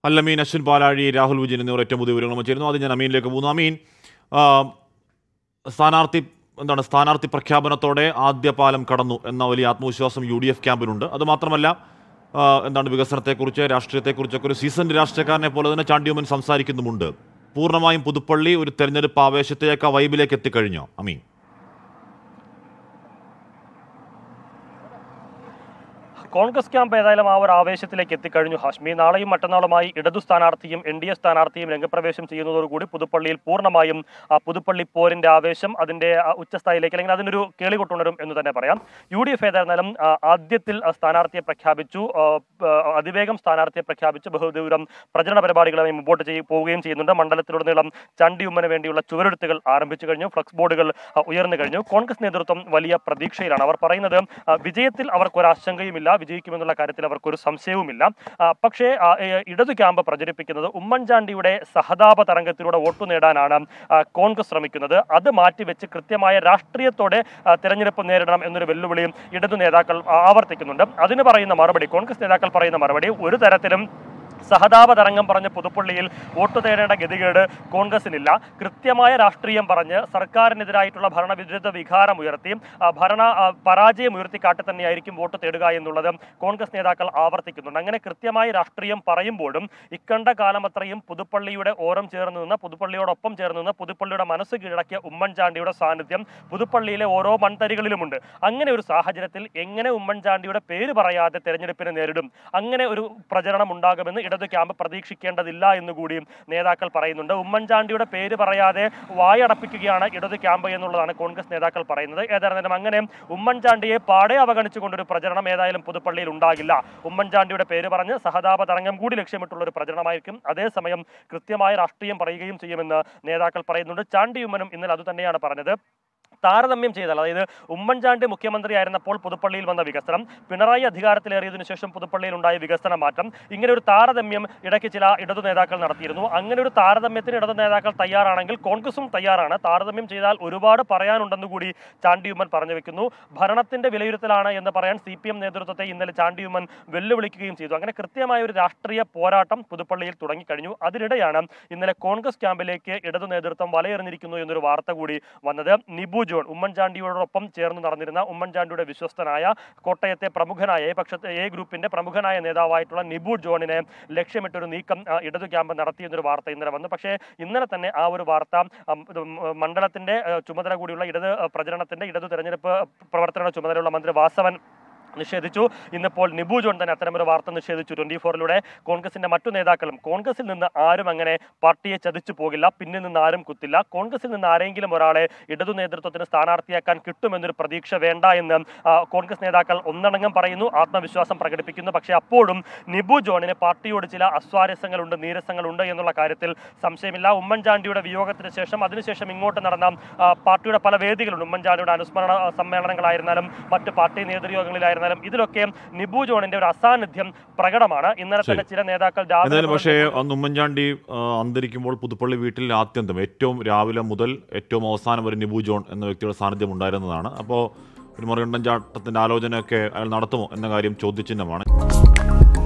അല്ലമീൻ അശ്വിൻ പാലാഴി രാഹുൽ വിജയൻ എന്നിവർ ഏറ്റവും പുതിയ വിവരങ്ങൾ ചേരുന്നു അത് ഞാൻ അമീനിലേക്ക് പോകുന്നു അമീൻ ആ, സ്ഥാനാർത്ഥി എന്താണ് സ്ഥാനാർത്ഥി പ്രഖ്യാപനത്തോടെ ആദ്യ പാലം കടന്നു എന്ന വലിയ ആത്മവിശ്വാസം യു ഡി എഫ് ക്യാമ്പിനുണ്ട് അതുമാത്രമല്ല ആ, എന്താണ് വികസനത്തെക്കുറിച്ച് രാഷ്ട്രീയത്തെക്കുറിച്ചൊക്കെ ഒരു സീസൺ രാഷ്ട്രീയക്കാരനെ പോലെ തന്നെ ചാണ്ടിയുമൻ സംസാരിക്കുന്നുമുണ്ട് പൂർണ്ണമായും പുതുപ്പള്ളി ഒരു തെരഞ്ഞെടുപ്പ് ആവേശത്തിലേക്ക് ആ വൈബിലേക്ക് എത്തിക്കഴിഞ്ഞോ അമീൻ കോൺഗ്രസ് ക്യാമ്പ് ഏതായാലും ആ ഒരു ആവേശത്തിലേക്ക് എത്തിക്കഴിഞ്ഞു ഹാഷ്മി നാളെയും മറ്റന്നാളുമായി ഇടതു സ്ഥാനാർത്ഥിയും എൻ ഡി എ സ്ഥാനാർത്ഥിയും രംഗപ്രവേശം ചെയ്യുന്നതോടുകൂടി പുതുപ്പള്ളിയിൽ പൂർണ്ണമായും ആ പുതുപ്പള്ളി പോരിന്റെ ആവേശം അതിന്റെ ആ ഉച്ചസ്ഥായിലേക്ക് അല്ലെങ്കിൽ അതിനൊരു കേളി കൊട്ടുണരും എന്ന് തന്നെ പറയാം യു ഡി എഫ് ഏതായിരുന്നാലും ആ, ആദ്യത്തിൽ ആ സ്ഥാനാർത്ഥിയെ പ്രഖ്യാപിച്ചു ആ, ആ, അതിവേഗം സ്ഥാനാർത്ഥിയെ പ്രഖ്യാപിച്ചു ബഹുദൂരം പ്രചരണ പരിപാടികളുമായി മുമ്പോട്ട് ചെയ്യ പോവുകയും ചെയ്യുന്നുണ്ട് മണ്ഡലത്തിലുടനീളം ചണ്ടി ഉമ്മന് വേണ്ടിയുള്ള ചുവരെഴുത്തുകൾ ആരംഭിച്ചു കഴിഞ്ഞു ഫ്ലക്സ് ബോർഡുകൾ ആ, ഉയർന്നു കഴിഞ്ഞു കോൺഗ്രസ് നേതൃത്വം വലിയ പ്രതീക്ഷയിലാണ് അവർ പറയുന്നത് ആ, വിജയത്തിൽ അവർക്കൊരു ആശങ്കയുമില്ല വിജയിക്കുമെന്നുള്ള കാര്യത്തിൽ അവർക്കൊരു സംശയവുമില്ല ആ, പക്ഷേ ആ, ഏ, ഇടതു ക്യാമ്പ് പ്രചരിപ്പിക്കുന്നത് ഉമ്മൻചാണ്ടിയുടെ സഹതാപ തരംഗത്തിലൂടെ വോട്ടു നേടാനാണ് ആ, കോൺഗ്രസ് ശ്രമിക്കുന്നത് അത് മാറ്റിവെച്ച് കൃത്യമായ രാഷ്ട്രീയത്തോടെ ആ, തെരഞ്ഞെടുപ്പ് നേരിടണം എന്നൊരു വെല്ലുവിളിയും ഇടതു നേതാക്കൾ ആവർത്തിക്കുന്നുണ്ട് അതിന് പറയുന്ന മറുപടി കോൺഗ്രസ് നേതാക്കൾ പറയുന്ന മറുപടി ഒരു തരത്തിലും സഹതാപ തരംഗം പറഞ്ഞ് പുതുപ്പള്ളിയിൽ വോട്ട് തേടേണ്ട ഗതികേട് കോൺഗ്രസിനില്ല കൃത്യമായ രാഷ്ട്രീയം പറഞ്ഞ് സർക്കാരിനെതിരായിട്ടുള്ള ഭരണവിരുദ്ധ വികാരം ഉയർത്തി ആ, ഭരണ ആ, പരാജയം ഉയർത്തിക്കാട്ടി തന്നെയായിരിക്കും വോട്ട് തേടുക എന്നുള്ളത് കോൺഗ്രസ് നേതാക്കൾ ആവർത്തിക്കുന്നുണ്ട് അങ്ങനെ കൃത്യമായ രാഷ്ട്രീയം പറയുമ്പോഴും ഇക്കണ്ട കാലമത്രയും പുതുപ്പള്ളിയുടെ ഓരം ചേർന്ന് നിന്ന് പുതുപ്പള്ളിയോടൊപ്പം ചേർന്ന് നിന്ന് പുതുപ്പള്ളിയുടെ മനസ്സ് കീഴടക്കിയ ഉമ്മൻചാണ്ടിയുടെ സാന്നിധ്യം പുതുപ്പള്ളിയിലെ ഓരോ മൺതരികളിലുമുണ്ട് അങ്ങനെ ഒരു സാഹചര്യത്തിൽ എങ്ങനെ ഉമ്മൻചാണ്ടിയുടെ പേര് പറയാതെ തെരഞ്ഞെടുപ്പിനെ നേരിടും അങ്ങനെ ഒരു പ്രചരണം ഉണ്ടാകുമെന്ന് ഇടതു ക്യാമ്പ് പ്രതീക്ഷിക്കേണ്ടതില്ല എന്നുകൂടിയും നേതാക്കൾ പറയുന്നുണ്ട് ഉമ്മൻചാണ്ടിയുടെ പേര് പറയാതെ വായടപ്പിക്കുകയാണ് ഇടതു ക്യാമ്പ് എന്നുള്ളതാണ് കോൺഗ്രസ് നേതാക്കൾ പറയുന്നത് ഏതായിരുന്നാലും അങ്ങനെ ഉമ്മൻചാണ്ടിയെ പാടെ അവഗണിച്ചുകൊണ്ടൊരു പ്രചരണം ഏതായാലും പുതുപ്പള്ളിയിൽ ഉണ്ടാകില്ല ഉമ്മൻചാണ്ടിയുടെ പേര് പറഞ്ഞ് സഹതാപ തരംഗം കൂടി ലക്ഷ്യമിട്ടുള്ള ഒരു പ്രചരണമായിരിക്കും അതേസമയം കൃത്യമായ രാഷ്ട്രീയം പറയുകയും ചെയ്യുമെന്ന് നേതാക്കൾ പറയുന്നുണ്ട് ചാണ്ടി ഉമ്മനും ഇന്നലെ അതുതന്നെയാണ് പറഞ്ഞത് താരതമ്യം ചെയ്താൽ അതായത് ഉമ്മൻചാണ്ടി മുഖ്യമന്ത്രിയായിരുന്നപ്പോൾ പുതുപ്പള്ളിയിൽ വന്ന വികസനം പിണറായി അധികാരത്തിലേറിയതിനു ശേഷം പുതുപ്പള്ളിയിൽ ഉണ്ടായ വികസന മാറ്റം ഇങ്ങനെ ഒരു താരതമ്യം ഇടയ്ക്ക് ചില ഇടതു നേതാക്കൾ നടത്തിയിരുന്നു അങ്ങനെ ഒരു താരതമ്യത്തിന് ഇടതു നേതാക്കൾ തയ്യാറാണെങ്കിൽ കോൺഗ്രസും തയ്യാറാണ് താരതമ്യം ചെയ്താൽ ഒരുപാട് പറയാനുണ്ടെന്ന് കൂടി ചാണ്ടിയുമ്മൻ പറഞ്ഞു വെക്കുന്നു ഭരണത്തിന്റെ വിലയിരുത്തലാണ് എന്ന് പറയാൻ സി പി എം നേതൃത്വത്തെ ഇന്നലെ ചാണ്ടിയുമ്മൻ വെല്ലുവിളിക്കുകയും ചെയ്തു അങ്ങനെ കൃത്യമായ ഒരു രാഷ്ട്രീയ പോരാട്ടം പുതുപ്പള്ളിയിൽ തുടങ്ങിക്കഴിഞ്ഞു അതിനിടെയാണ് ഇന്നലെ കോൺഗ്രസ് ക്യാമ്പിലേക്ക് ഇടതു നേതൃത്വം വലയെറിഞ്ഞിരിക്കുന്നു എന്നൊരു വാർത്ത കൂടി വന്നത് നിബു ജോൺ ഉമ്മൻചാണ്ടിയോടൊപ്പം ചേർന്ന് നടന്നിരുന്ന ഉമ്മൻചാണ്ടിയുടെ വിശ്വസ്തനായ കോട്ടയത്തെ പ്രമുഖനായ എ പക്ഷത്തെ എ ഗ്രൂപ്പിന്റെ പ്രമുഖനായ നേതാവായിട്ടുള്ള നിബു ജോണിനെ ലക്ഷ്യമിട്ടൊരു നീക്കം ആ, ഇടതു ക്യാമ്പ് നടത്തിയെന്നൊരു വാർത്ത ഇന്നലെ വന്നു പക്ഷേ ഇന്നലെ തന്നെ ആ ഒരു വാർത്ത അം, ഇത് ഉം, മണ്ഡലത്തിന്റെ ആ, ചുമതല കൂടിയുള്ള ഇടത് ആ, പ്രചരണത്തിന്റെ ഇടതു തെരഞ്ഞെടുപ്പ് പ്രവർത്തന ചുമതലയുള്ള മന്ത്രി വാസവൻ നിഷേധിച്ചു ഇന്നിപ്പോൾ നിബു ജോൺ തന്നെ അത്തരമൊരു വാർത്ത നിഷേധിച്ചു ട്വന്റി ഫോറിലൂടെ കോൺഗ്രസിന്റെ മറ്റു നേതാക്കളും കോൺഗ്രസിൽ നിന്ന് ആരും അങ്ങനെ പാർട്ടിയെ ചതിച്ചു പോകില്ല പിന്നിൽ നിന്ന് ആരും കുത്തില്ല കോൺഗ്രസിൽ നിന്ന് ആരെങ്കിലും ഒരാളെ ഇടതു നേതൃത്വത്തിന് സ്ഥാനാർത്ഥിയാക്കാൻ കിട്ടുമെന്നൊരു പ്രതീക്ഷ വേണ്ട എന്ന് ആ, കോൺഗ്രസ് നേതാക്കൾ ഒന്നടങ്കം പറയുന്നു ആത്മവിശ്വാസം പ്രകടിപ്പിക്കുന്നു പക്ഷേ അപ്പോഴും നിബു ജോണിന് പാർട്ടിയോട് ചില അസ്വാരസ്യങ്ങളുണ്ട് നീരസങ്ങളുണ്ട് എന്നുള്ള കാര്യത്തിൽ സംശയമില്ല ഉമ്മൻചാണ്ടിയുടെ വിയോഗത്തിന് ശേഷം അതിനുശേഷം ഇങ്ങോട്ട് നടന്ന ആ, പാർട്ടിയുടെ പല വേദികളുണ്ട് ഉമ്മൻചാണ്ടിയുടെ അനുസ്മരണ ആ, സമ്മേളനങ്ങളായിരുന്നാലും മറ്റ് പാർട്ടി നേതൃയോഗങ്ങളിലായിരുന്നാലും ഇതിലൊക്കെ നിബു ജോണിന്റെ ഒരു അസാന്നിധ്യം പ്രകടമാണ് ഇന്നലെ തന്നെ ചില നേതാക്കൾ രാവിലെ എന്തായാലും പക്ഷേ മുതൽ അന്ന് ഉമ്മൻചാണ്ടി ആ, അന്തരിക്കുമ്പോൾ പുതുപ്പള്ളി വീട്ടിൽ ആത്യന്തം ഏറ്റവും രാവിലെ മുതൽ ഏറ്റവും അവസാനം വരെ നിബു ജോൺ എന്ന വ്യക്തിയുടെ സാന്നിധ്യം ഉണ്ടായിരുന്നതാണ് അപ്പോൾ ഒരു മറികണ്ടൻ ചാട്ടത്തിൻ്റെ ആലോചനയൊക്കെ അയാൾ നടത്തുമോ എന്ന കാര്യം ചോദ്യചിഹ്നമാണ്